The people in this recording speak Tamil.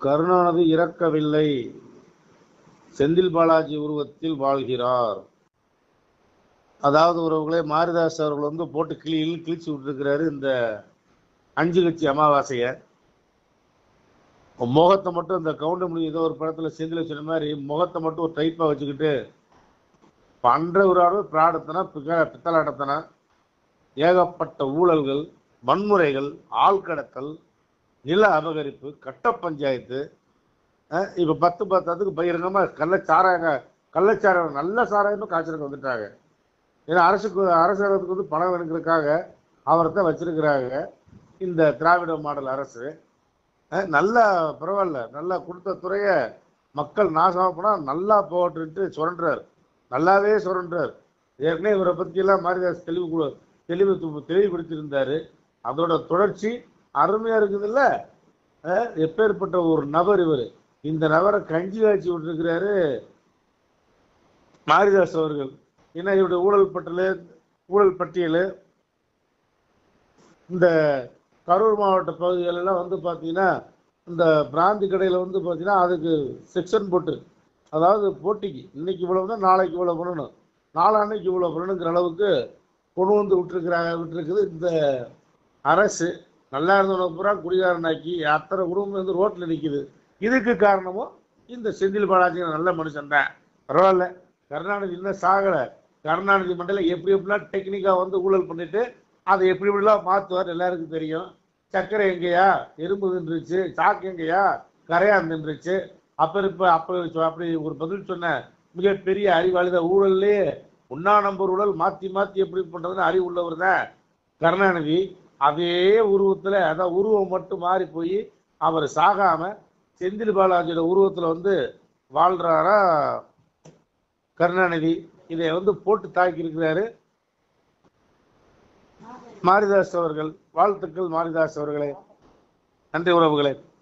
கருணாநிதி இறக்கவில்லை செந்தில் பாலாஜி உருவத்தில் வாழ்கிறார் அதாவது உறவுகளே மாரிதாஸ் அவர்கள் வந்து போட்டு கிளியில் கிழிச்சு விட்டுருக்கிறாரு இந்த அஞ்சு கட்சி அமாவாசைய முகத்தை மட்டும் இந்த கவுண்டமணி ஏதோ ஒரு படத்துல செந்தில சொன்ன மாதிரி முகத்தை மட்டும் ஒரு டைப்பா வச்சுக்கிட்டு பண்ற ஒரு அளவு பிராடத்தனா பிக்க- பித்தலாட்டத்தனா ஏகப்பட்ட ஊழல்கள் வன்முறைகள் ஆள்கடத்தல் நில அபகரிப்பு கட்ட பஞ்சாயத்து அஹ் இப்ப பத்து பத்தாத்துக்கு பகிரங்கமா கள்ளச்சாராய கள்ளச்சாராயம் நல்ல சாராயமும் காய்ச்சலுக்கு வந்துட்டாங்க ஏன்னா அரசுக்கு அரசாங்கத்துக்கு வந்து பணம் வேணுங்கிறதுக்காக அவரை தான் வச்சிருக்கிறாங்க இந்த திராவிட மாடல் அரசு அஹ் நல்லா பரவாயில்ல நல்லா கொடுத்த துறைய மக்கள் நாசமா போனா நல்லா போட்டுட்டு சுரண்டுறாரு நல்லாவே சுரண்டுறாரு ஏற்கனவே இவரை பத்தி எல்லாம் மாரிதாஸ் தெளிவு கொடு- தெளிவு து- தெளிவுபடுத்தியிருந்தாரு அதோட தொடர்ச்சி அருமையா இருக்குதுல்ல அஹ் எப்பேற்பட்ட ஒரு நபர் இவர் இந்த நபரை கஞ்சி காய்ச்சி விட்டுருக்கிறாரு மாரிதாஸ் அவர்கள் ஏன்னா இவருடைய ஊழல் பட்டியலு ஊழல் பட்டியல் இந்த கரூர் மாவட்ட பகுதிகளெல்லாம் வந்து பார்த்தீங்கன்னா இந்த பிராந்தி கடையில் வந்து பார்த்தீங்கன்னா அதுக்கு செக்ஷன் போட்டு அதாவது போட்டிக்கு இன்னைக்கு இவ்வளவுனா நாளைக்கு இவ்வளவு பண்ணணும் நாளான்னைக்கு இவ்வளவு பண்ணணுங்கிற அளவுக்கு கொண்டு வந்து விட்டுருக்கிறாங்க விட்டுருக்குது இந்த அரசு நல்லா இருந்தவனை பூரா குடிகாரனாக்கி அத்தனை குடும்பம் வந்து ரோட்டில் நிற்கிது இதுக்கு காரணமும் இந்த செந்தில் பாலாஜி நல்ல மனுஷன் தான் பரவாயில்ல கருணாநிதி இன்னும் சாகலை கருணாநிதி மண்டல எப்படி எப்படிலாம் டெக்னிக்காக வந்து ஊழல் பண்ணிட்டு அதை எப்படி எப்படிலாம் மாற்றுவார் எல்லாருக்கும் தெரியும் சர்க்கரை எங்கேயா எறும்பு நின்றுச்சு சாக்கு எங்கேயா கரையா நின்றுச்சு அப்ப இப்ப அப்ப சொ- அப்படி ஒரு பதில் சொன்ன மிகப்பெரிய அறிவாளி தான் ஊழல்லே உண்ணா நம்பர் ஊழல் மாத்தி மாத்தி எப்படி பண்றதுன்னு அறிவு உள்ளவர் தான் கருணாநிதி அதே உருவத்துல அதான் உருவம் மட்டும் மாறி போய் அவர் சாகாம செந்தில் பாலாஜியோட உருவத்துல வந்து வாழ்றாரா கருணாநிதி இதை வந்து போட்டு தாக்கி இருக்கிறாரு மாரிதாஸ் அவர்கள் வாழ்த்துக்கள் மாரிதாஸ் அவர்களே நன்றி உறவுகளே